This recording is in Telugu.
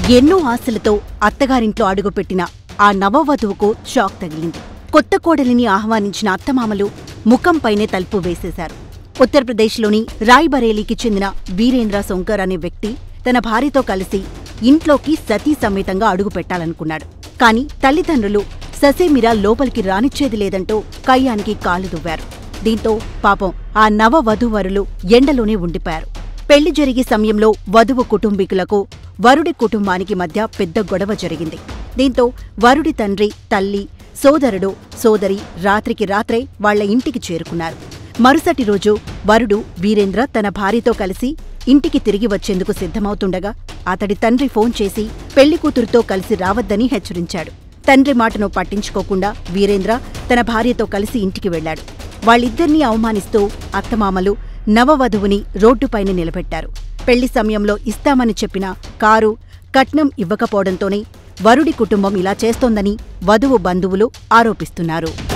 ఎన్నో ఆశలతో అత్తగారింట్లో అడుగుపెట్టిన ఆ నవవధువుకు షాక్ తగిలింది కొత్త కోడలిని ఆహ్వానించిన అత్తమామలు ముఖంపైనే తలుపు వేసేశారు ఉత్తరప్రదేశ్లోని రాయ్బరేలీకి చెందిన వీరేంద్ర సొంకర్ అనే వ్యక్తి తన భార్యతో కలిసి ఇంట్లోకి సతీ సమేతంగా అడుగు పెట్టాలనుకున్నాడు కాని తల్లిదండ్రులు ససేమిరా లోపలికి రానిచ్చేది లేదంటూ కయ్యానికి కాలు దువ్వారు దీంతో పాపం ఆ నవ వధూవరులు ఎండలోనే ఉండిపోయారు పెళ్లి జరిగే సమయంలో వధువు కుటుంబీకులకు వరుడి కుటుంబానికి మధ్య పెద్ద గొడవ జరిగింది దీంతో వరుడి తండ్రి తల్లి సోదరుడు సోదరి రాత్రికి రాత్రే వాళ్ల ఇంటికి చేరుకున్నారు మరుసటి రోజు వరుడు వీరేంద్ర తన భార్యతో కలిసి ఇంటికి తిరిగి వచ్చేందుకు సిద్ధమవుతుండగా అతడి తండ్రి ఫోన్ చేసి పెళ్లి కూతురుతో కలిసి రావద్దని హెచ్చరించాడు తండ్రి మాటను పట్టించుకోకుండా వీరేంద్ర తన భార్యతో కలిసి ఇంటికి వెళ్లాడు వాళ్ళిద్దరినీ అవమానిస్తూ అత్తమామలు నవవధువుని రోడ్డుపైన నిలబెట్టారు పెళ్లి సమయంలో ఇస్తామని చెప్పిన కారు కట్నం ఇవ్వకపోవడంతోనే వరుడి కుటుంబం ఇలా చేస్తోందని వధువు బంధువులు ఆరోపిస్తున్నారు